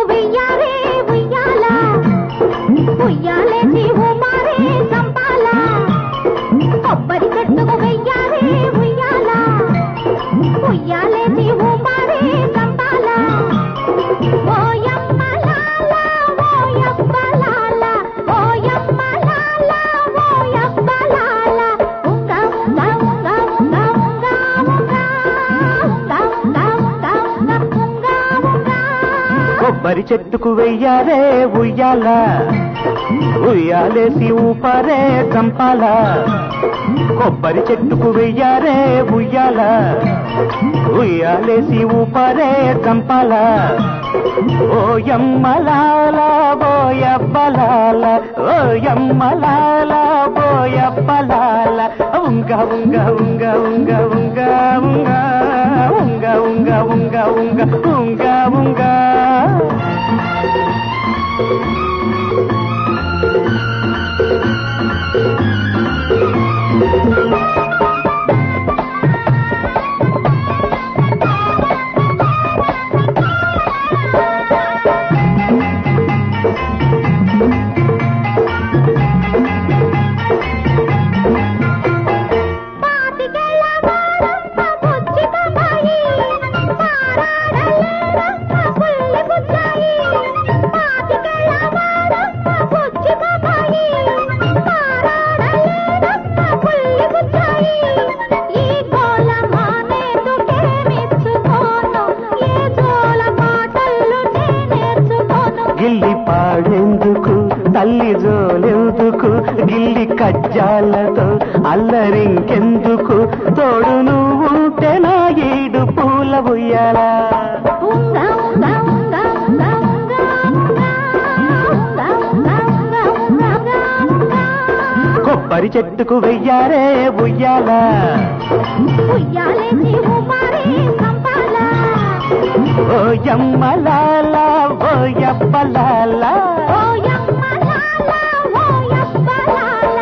వెయ్యారే ఉయ్యాల ఉయ్యాలేసి ఊపారే చంపాల కొబ్బరి చెట్టుకు వెయ్యారే ఉయ్యాల ఉయ్యాలేసి ఊపారే చంపాల ఓయమ్మ లాల ఓయప్ప లాల ఓయమ్మ లాల ఓయప్ప లాల ఉంగ ఉంగ ఉంగ ఉంగ ఉంగ ఉంగ ఉంగ ఉంగ ఉంగ ఉంగ ఉంగ కొబ్బరి చెట్టుకు వెయ్యారే ఉయ్యాల ఉయ్యాలేసి ఊపారే చంపాల కొబ్బరి చెట్టుకు వెయ్యారే ఉయ్యాల ఉయ్యాలేసి ఊపారే చంపాల ఓయమ్మలాల బోయబ్బలాల ఓయమ్మలాల బోయబ్బలాల ఉంగ ఉంగ ఉంగ ఉంగ ఉంగ ఉంగ ఉంగ ఉంగ ఉంగ ఉంగ ఉంగ ఉంగ పాతికేళ్ల వారమ్మ బుజ్జి బాబాయి పారాడలేరమ్మ పుల్లి బుజ్జాయి పాతికేళ్ల వారమ్మ బుజ్జి బాబాయి పారాడలేరమ్మ పుల్లి బుజ్జాయి ఈ గోల మానేదుకే మెచ్చుకోను ఏ జోల మాటలు నేర్చుకోను గిల్లి పాడెందుకు తల్లి జోలెందుకు గిల్లి కజ్జాలతో అల్లరింకెందుకు తోడు నువ్వు ఉంటే నా ఈడు పూల ఉయ్యాలా ఉంగ ఉంగ ఉంగ ఉంగ ఉంగ ఉంగ ఉంగ ఉంగ ఉంగ ఉంగ కొబ్బరి చెట్టుకు వెయ్యారే ఉయ్యాల ఉయ్యాలేసి ఊపారే చంపాల ఓయమ్మలాల ఓయప్పలాల ఓయమ్మ లాల ఓయప్ప లాల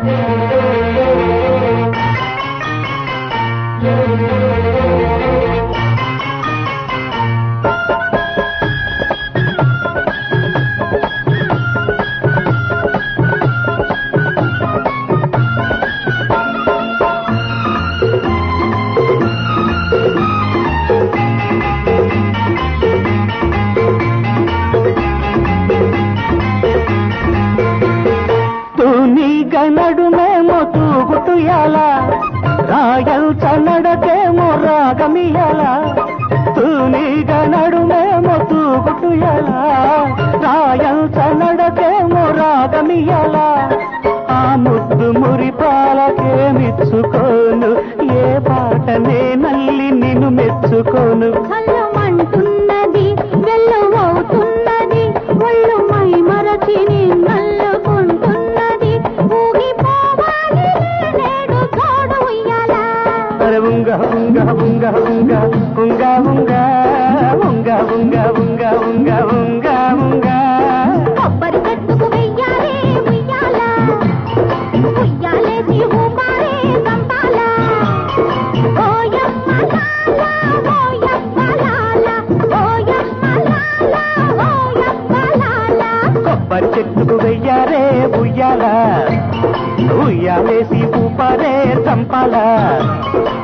తూనీగ నడుమేమో తూగుటుయాల రాయల్ చన్నడకేమో రాగమియాల తూనీగ నడుమేమో తూగుటుయాల రాయల్ చన్నడకేమో రాగమియాల ఆ ముద్దు మురిపాలకేమిచ్చుకోను ఏ పాట నేనల్లి నిన్ను మెచ్చుకోను చల్లమంటున్నది వెల్లువవుతున్నది ఒళ్ళు మై మరచి నల్లుకుంటున్నది ఊగిపోవాలి నేడు తోడు ఉయ్యాల అరే ఉంగ ఉంగ ఉంగ ఉంగ ఉంగ ఉంగ ఉంగ ఉంగ ఉంగ ఉంగ ఉంగ ఉంగ కొబ్బరి చెట్టుకు వెయ్యాలే ఉయ్యాల ఉయ్యాలేసి ఊపారే చంపాల ఓయమ్మ లాల ఓయప్ప లాల ఓయమ్మ లాల ఓయప్ప లాల కొబ్బరి చెట్టుకు వెయ్యారే ఉయ్యాల ఉయ్యాలేసి ఊపారే చంపాల